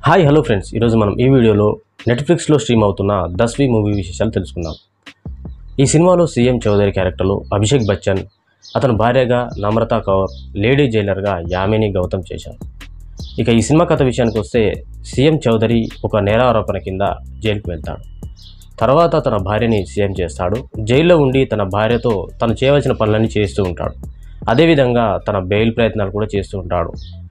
hi hello friends ఈరోజు మనం ఈ వీడియోలో నెట్ఫ్లిక్స్లో స్ట్రీమ్ అవుతున్న దస్వి మూవీ విశేషాలు తెలుసుకుందాం ఈ సినిమాలో సీఎం చౌదరి క్యారెక్టర్లు అభిషేక్ బచ్చన్ అతని భార్యగా నమ్రతా కౌర్ లేడీ జైలర్గా యామిని గౌతమ్ చేశారు ఇక ఈ సినిమా కథ విషయానికి వస్తే సీఎం చౌదరి ఒక నేరారోపణ కింద జైలుకు వెళ్తాడు తర్వాత తన భార్యని సీఎం చేస్తాడు జైల్లో ఉండి తన భార్యతో తను చేయవలసిన పనులన్నీ చేస్తూ ఉంటాడు అదేవిధంగా తన బెయిల్ ప్రయత్నాలు కూడా చేస్తూ ఉంటాడు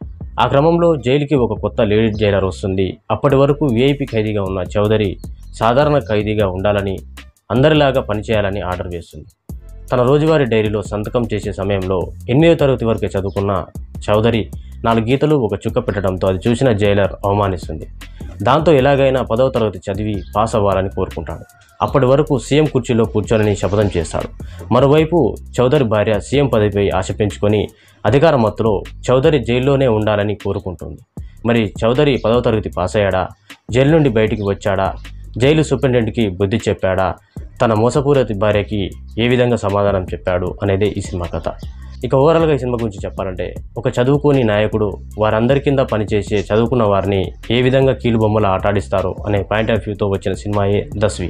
ఆ క్రమంలో జైలుకి ఒక కొత్త లేడీ జైలర్ వస్తుంది అప్పటి వరకు వీఐపీ ఖైదీగా ఉన్న చౌదరి సాధారణ ఖైదీగా ఉండాలని అందరిలాగా పనిచేయాలని ఆర్డర్ వేస్తుంది తన రోజువారీ డైరీలో సంతకం చేసే సమయంలో ఎనిమిదో తరగతి వరకే చదువుకున్న చౌదరి నాలుగు గీతలు ఒక చుక్క పెట్టడంతో అది చూసిన జైలర్ అవమానిస్తుంది దాంతో ఎలాగైనా పదవ తరగతి చదివి పాస్ అవ్వాలని కోరుకుంటాడు అప్పటి వరకు సీఎం కుర్చీలో కూర్చోనని శపథం చేస్తాడు మరోవైపు చౌదరి భార్య సీఎం పదవిపై ఆశ పెంచుకొని అధికార మత్తులో చౌదరి జైల్లోనే ఉండాలని కోరుకుంటుంది మరి చౌదరి పదవ తరగతి పాస్ అయ్యాడా జైలు నుండి బయటికి వచ్చాడా జైలు సూపరింటెండెంట్కి బుద్ధి చెప్పాడా తన మోసపూరిత భార్యకి ఏ విధంగా సమాధానం చెప్పాడు అనేదే ఈ సినిమా కథ ఇక ఓవరాల్గా ఈ సినిమా గురించి చెప్పాలంటే ఒక చదువుకోని నాయకుడు వారందరి కింద పనిచేసే చదువుకున్న వారిని ఏ విధంగా కీలుబొమ్మలు ఆటాడిస్తారో అనే పాయింట్ ఆఫ్ వ్యూతో వచ్చిన సినిమాయే దస్వి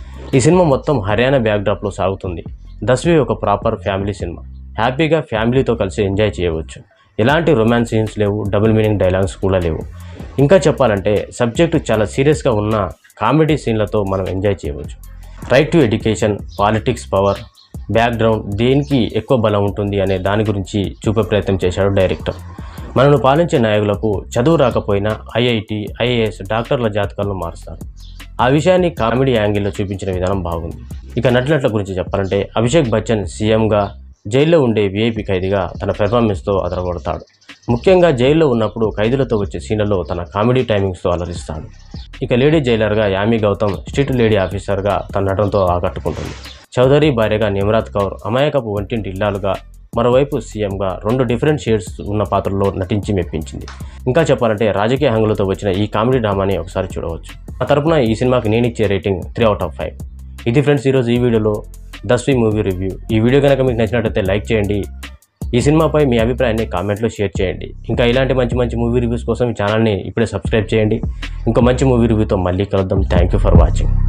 ఈ సినిమా మొత్తం హర్యానా బ్యాక్డ్రాప్లో సాగుతుంది దస్వి ఒక ప్రాపర్ ఫ్యామిలీ సినిమా హ్యాపీగా ఫ్యామిలీతో కలిసి ఎంజాయ్ చేయవచ్చు ఎలాంటి రొమాన్స్ సీన్స్ లేవు డబుల్ మీనింగ్ డైలాగ్స్ కూడా లేవు ఇంకా చెప్పాలంటే సబ్జెక్టు చాలా సీరియస్గా ఉన్న కామెడీ సీన్లతో మనం ఎంజాయ్ చేయవచ్చు right to education politics power background దేనికి ఎక్కువ బలం ఉంటుంది అనే దాని గురించి చూపే ప్రయత్నం చేశాడు డైరెక్టర్ మనను పాలించే నాయకులకు చదువు రాకపోయినా ఐఐటి ఐఏఎస్ డాక్టర్ల జాతకాలను మారుస్తారు ఆ విషయాన్ని కామెడీ యాంగిల్లో చూపించిన విధానం బాగుంది ఇక నటునట్ల గురించి చెప్పాలంటే అభిషేక్ బచ్చన్ సీఎంగా జైల్లో ఉండే వీఐపీ ఖైదీగా తన పెర్ఫార్మెన్స్తో అదరగొడతాడు ముఖ్యంగా జైల్లో ఉన్నప్పుడు ఖైదీలతో వచ్చే సీన్లలో తన కామెడీ టైమింగ్స్తో అలరిస్తాడు ఇక లేడీ జైలర్గా యామి గౌతమ్ స్ట్రీట్ లేడీ ఆఫీసర్గా తన నటనతో ఆకట్టుకుంటుంది చౌదరి భార్యగా నిమ్రాత్ కౌర్ అమాయకపు వంటింటి ఇల్లాలుగా మరోవైపు సీఎంగా రెండు డిఫరెంట్ షేడ్స్ ఉన్న పాత్రల్లో నటించి మెప్పించింది ఇంకా చెప్పాలంటే రాజకీయ హంగులతో వచ్చిన ఈ కామెడీ డ్రామాని ఒకసారి చూడవచ్చు ఆ తరపున ఈ సినిమాకి నేను ఇచ్చే rating three out of five ఇది ఫ్రెండ్స్ ఈరోజు ఈ వీడియోలో దస్వి మూవీ రివ్యూ ఈ వీడియో కనుక మీకు నచ్చినట్లయితే లైక్ చేయండి ఈ సినిమాపై మీ అభిప్రాయాన్ని కామెంట్లో షేర్ చేయండి ఇంకా ఇలాంటి మంచి మంచి మూవీ రివ్యూస్ కోసం ఈ ఛానల్ని ఇప్పుడే సబ్స్క్రైబ్ చేయండి ఇంకో మంచి మూవీ రివ్యూతో మళ్ళీ కలుద్దాం థ్యాంక్ యూ ఫర్ వాచింగ్